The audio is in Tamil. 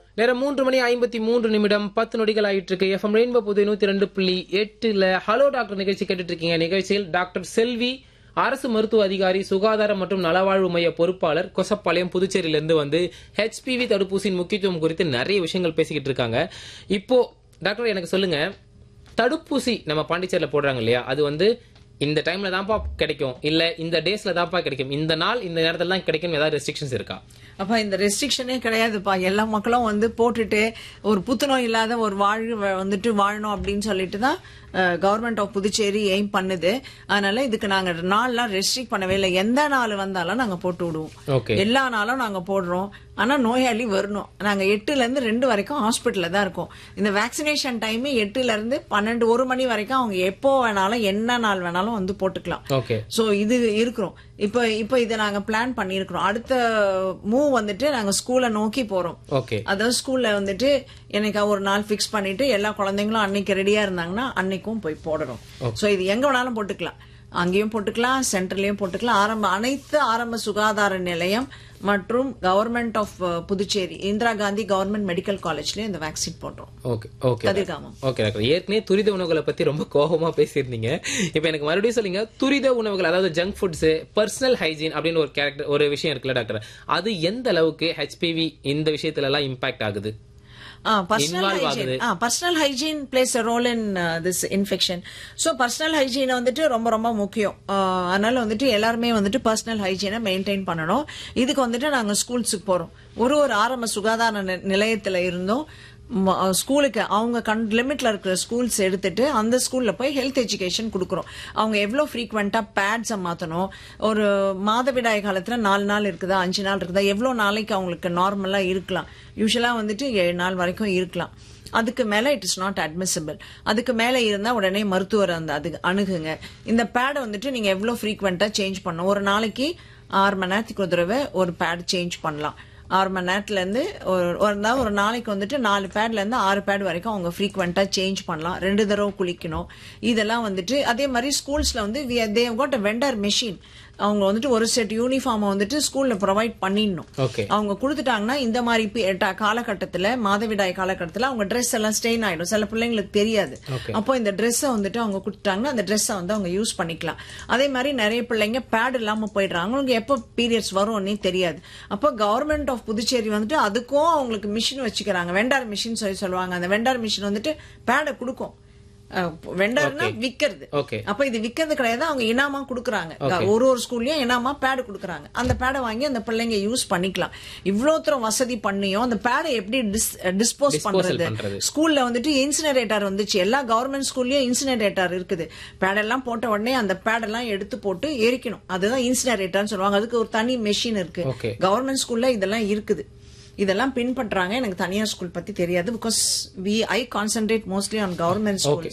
நேரம் மூன்று மணி ஐம்பத்தி மூன்று நிமிடம் பத்து நொடிகள் ஆயிட்டு இருக்கு எஃப்எம் ரெயின்போ புது நூத்தி ரெண்டு புள்ளி எட்டுல ஹலோ டாக்டர் நிகழ்ச்சி கேட்டுட்டு இருக்கீங்க நிகழ்ச்சியில் டாக்டர் செல்வி அரசு மருத்துவ அதிகாரி சுகாதாரம் மற்றும் நலவாழ்வு மைய பொறுப்பாளர் கொசப்பாளையம் புதுச்சேரியிலிருந்து வந்து ஹெச்பிவி தடுப்பூசியின் முக்கியத்துவம் குறித்து நிறைய விஷயங்கள் பேசிக்கிட்டு இருக்காங்க இப்போ டாக்டர் எனக்கு சொல்லுங்க தடுப்பூசி நம்ம பாண்டிச்சேரியில போடுறாங்க இல்லையா அது வந்து இந்த டைம்ல தான்ப்பா கிடைக்கும் இல்ல இந்த டேஸ்ல தான்ப்பா கிடைக்கும் இந்த நாள் இந்த நேரத்துல தான் கிடைக்கும் ஏதாவது ரெஸ்ட்ரிக்ஷன்ஸ் இருக்கா அப்ப இந்த ரெஸ்ட்ரிக்ஷனே கிடையாதுப்பா எல்லா மக்களும் வந்து போட்டுட்டு ஒரு புத்துநோய் இல்லாத ஒரு வாழ்வு வ- வந்துட்டு வாழணும் அப்படின்னு சொல்லிட்டு தான் கவர்மெண்ட் ஆஃப் புதுச்சேரி எய்ம் பண்ணுது அதனால இதுக்கு நாங்க நாள்லாம் ரெஸ்ட்ரிக்ட் பண்ணவே இல்லை எந்த நாள் வந்தாலும் நாங்க போட்டு விடுவோம் ஓகே எல்லா நாளும் நாங்க போடுறோம் ஆனா நோயாளி வரணும் நாங்க எட்டுல இருந்து ரெண்டு வரைக்கும் ஹாஸ்பிட்டல்ல தான் இருக்கோம் இந்த வேக்சினேஷன் டைம் எட்டுல இருந்து பன்னெண்டு ஒரு மணி வரைக்கும் அவங்க எப்போ வேணாலும் என்ன நாள் வேணாலும் வந்து போட்டுக்கலாம் ஓகே சோ இது இருக்கிறோம் இப்போ இப்போ இதை நாங்க பிளான் பண்ணியிருக்கிறோம் அடுத்த மூவ் வந்துட்டு நாங்க ஸ்கூலை நோக்கி போறோம் ஓகே அதாவது ஸ்கூல்ல வந்துட்டு எனக்கு ஒரு நாள் ஃபிக்ஸ் பண்ணிட்டு எல்லா குழந்தைங்களும் அன்னைக்கு ரெடியா இருந்தாங்கன்னா அன்னைக்கும் போய் போடுறோம் சோ இது எங்க வேணாலும் போட்டுக்கலாம் அங்கேயும் போட்டுக்கலாம் சென்டர்லயும் போட்டுக்கலாம் ஆரம்ப அனைத்து ஆரம்ப சுகாதார நிலையம் மற்றும் government of Puducherry Indira Gandhi government medical காலேஜ்லயும் இந்த வேக்சின் போடுறோம் okay okay Kathirgamam okay doctor ஏற்கனவே துரித உணவுகளை பத்தி ரொம்ப கோபமா பேசியிருந்தீங்க இப்போ எனக்கு மறுபடியும் சொல்லுங்க துரித உணவுகள் அதாவது ஜங்க் ஃபுட்ஸ் பர்சனல் ஹைஜீன் அப்படின்னு ஒரு கேரக்டர் ஒரு விஷயம் இருக்குல்ல டாக்டர் அது எந்த அளவுக்கு ஹெச்பிவி இந்த விஷயத்துல எல்லாம் இம்பாக்ட் ஆகுது personal Involve hygiene personal hygiene plays a role in this infection so personal ஹைஜீனை வந்துட்டு ரொம்ப ரொம்ப முக்கியம் Uh, அதனால வந்துட்டு எல்லாருமே வந்துட்டு பர்சனல் ஹைஜீனை மெயின்டைன் பண்ணணும் இதுக்கு வந்துட்டு நாங்க ஸ்கூல்ஸுக்கு போறோம் ஒரு ஒரு ஆரம்ப சுகாதார நி- நிலையத்துல இருந்தும் ம- ஸ்கூலுக்கு அவங்க கண் லிமிட்ல இருக்கிற ஸ்கூல்ஸ் எடுத்துட்டு அந்த ஸ்கூல்ல போய் ஹெல்த் எஜுகேஷன் கொடுக்குறோம் அவங்க எவ்வளவு ஃப்ரீக்வெண்டா பேட்ஸை மாத்தணும் ஒரு மாதவிடாய் காலத்துல நாலு நாள் இருக்குதா அஞ்சு நாள் இருக்குதா எவ்வளவு நாளைக்கு அவங்களுக்கு நார்மலா இருக்கலாம் யூஸ்வலா வந்துட்டு ஏழு நாள் வரைக்கும் இருக்கலாம் அதுக்கு மேல இட் இஸ் நாட் அட்மிசிபிள் அதுக்கு மேல இருந்தா உடனே மருத்துவர் அந்த அது அணுகுங்க இந்த பேடை வந்துட்டு நீங்க எவ்வளவு ஃப்ரீக்வெண்டா சேஞ்ச் பண்ணணும் ஒரு நாளைக்கு ஆறு மணி நேரத்துக்கு ஒரு தடவை ஒரு பேட் சேஞ்ச் பண்ணலாம் ஆறு மணி நேரத்துல இருந்து ஒரு ஒரு நாள் ஒரு நாளைக்கு வந்துட்டு நாலு பேட்ல இருந்து ஆறு பேட் வரைக்கும் அவங்க ஃப்ரீக்வெண்டா சேஞ்ச் பண்ணலாம் ரெண்டு தடவை குளிக்கணும் இதெல்லாம் வந்துட்டு அதே மாதிரி ஸ்கூல்ஸ்ல வந்து தேவ் கோட் வெண்டர் மெஷின் அவங்க வந்துட்டு ஒரு செட் யூனிஃபார்மை வந்துட்டு ஸ்கூல்ல ப்ரொவைட் பண்ணிடணும் ஓகே அவங்க கொடுத்துட்டாங்கன்னா இந்த மாதிரி பி- ட- காலகட்டத்துல மாதவிடாய் காலகட்டத்துல அவங்க ட்ரெஸ் எல்லாம் ஸ்டெயின் ஆயிடும் சில பிள்ளைங்களுக்கு தெரியாது Okay. அப்போ இந்த ட்ரெஸ்ஸை வந்துட்டு அவங்க கொடுத்துட்டாங்கன்னா அந்த ட்ரெஸ்ஸை வந்து அவங்க யூஸ் பண்ணிக்கலாம் அதே மாதிரி நிறைய பிள்ளைங்க பேட் இல்லாம போயிடுறாங்க அவங்களுக்கு எப்போ பீரியட்ஸ் வரும்னே தெரியாது அப்போ கவர்மெண்ட் ஆஃப் புதுச்சேரி வந்துட்டு அதுக்கும் அவங்களுக்கு மிஷின் வச்சுக்கிறாங்க வெண்டார் மிஷின் சொல்லி சொல்லுவாங்க அந்த வெண்டார் மிஷின் வந்துட்டு பேடை கொடுக்கும் வெண்டார்னா விக்கிறது ஓகே அப்ப இது விக்கிறது கிடையாது அவங்க இனாமா குடுக்குறாங்க ஒரு ஒரு ஸ்கூல்லயும் இனாமா பேடு குடுக்குறாங்க அந்த பேடை வாங்கி அந்த பிள்ளைங்க யூஸ் பண்ணிக்கலாம் இவ்வளவு தூரம் வசதி பண்ணியும் அந்த பேடை எப்படி டிஸ்போஸ் பண்றது பண்றது. ஸ்கூல்ல வந்துட்டு இன்சினரேட்டர் வந்துச்சு எல்லா கவர்மெண்ட் ஸ்கூல்லயும் இன்சினரேட்டர் இருக்குது பேடெல்லாம் போட்ட உடனே அந்த பேடெல்லாம் எடுத்து போட்டு எரிக்கணும் அதுதான் இன்சினரேட்டர்னு சொல்லுவாங்க அதுக்கு ஒரு தனி மெஷின் இருக்கு Okay. கவர்மெண்ட் ஸ்கூல்ல இதெல்லாம் இருக்குது இதெல்லாம் பின்பற்றாங்க எனக்கு தனியார் ஸ்கூல் பத்தி தெரியாது because we I concentrate mostly on government school